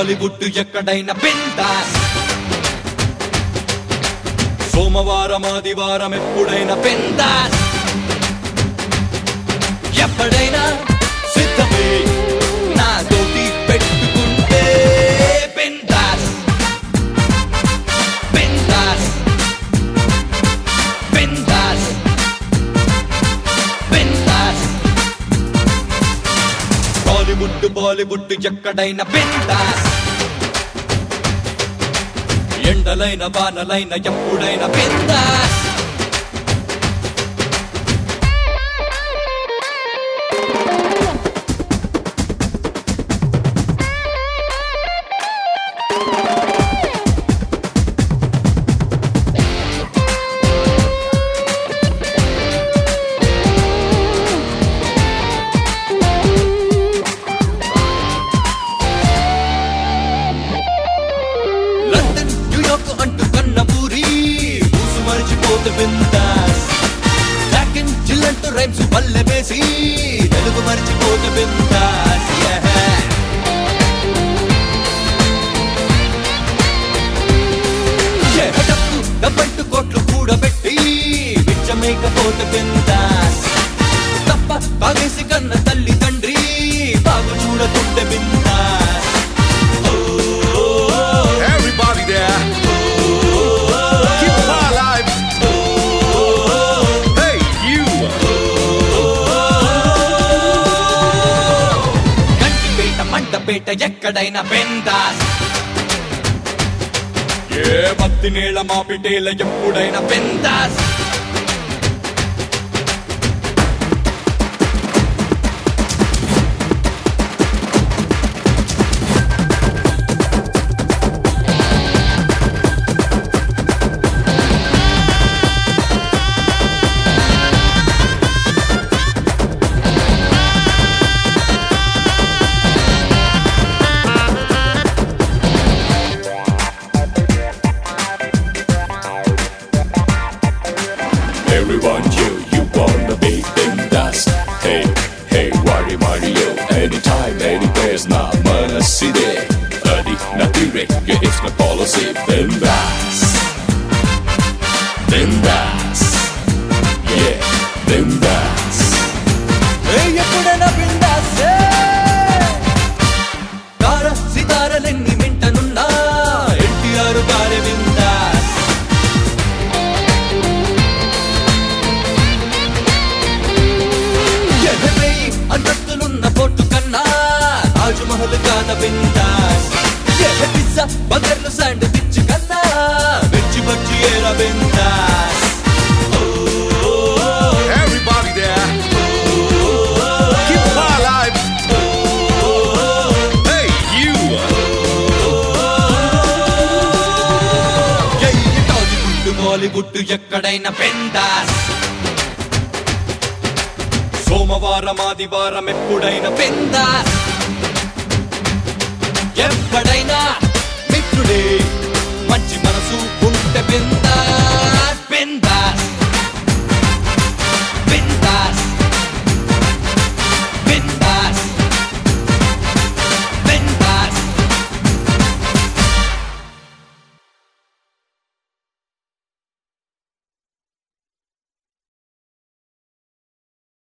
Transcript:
బాలీవుడ్ ఎక్కడైనా పెందాస్ సోమవారం ఆదివారం ఎప్పుడైనా పెందాస్ ఎప్పుడైనా సిద్ధమే నా తోటి పెట్టుకుంటే పెందాస్ పెందాస్ పెందాస్ పెందాస్ బాలీవుడ్ బాలీవుడ్ ఎక్కడైనా పెందాస్ ఎండలైన వానలైన ఎప్పుడైనా పెందాస్ లండన్ న్యూయార్క్ అంటూ కన్న ఊరి ఊసు మరిచిపోతే బిందాస్ బ్లాక్ అండ్ చిల్ అంటూ రైమ్స్ పల్లె వేసి తెలుగు మరిచిపోతే బిందాస్ డబ్బు డబ్బంటూ కోట్లు కూడబెట్టి విచ్చమేకపోతే బిందాస్ తప్ప తాగేసి కన్న తల్లి తండ్రి బాగు చూడకుంటే bindaas Everybody there. Keep the fire alive. Hey, you. Gandipet మంటపేట ఎక్కడైనా పెందాస్ ఏ మత్తి నీళ్ళ మాపిటేల ఎప్పుడైనా పెందాస్ Everyone chill, you wanna be bindas Hey, hey, worry Mario Anytime, anywhere's not mana city Adi, natire, yeah, it's my policy Bindas Bindas Yeah, bindas ఏ ఎప్పుడైనా బిందాస్ తార సితారలెన్ని మింటనున్నా ఎన్టీఆర్ గారి బిందాస్ ఎనభై అంతస్తులున్న court కన్నా తాజ్ మహల్ కాద బిందాస్ ఏ పిజ్జా బర్గర్లు శాండ్విచ్ కన్నా వెజ్ బజ్జి ఏరా బిందాస్ Everybody there. Keep the fire alive. Hey, you. జై టాలీవుడ్ బాలీవుడ్ ఎక్కడైనా పెందాస్ సోమవారం ఆదివారం ఎప్పుడైనా పెందాస్ ఎప్పుడైనా మిత్రుడే మంచి మనసు ఉంటే పెందాస్ పెందాస్ పెందాస్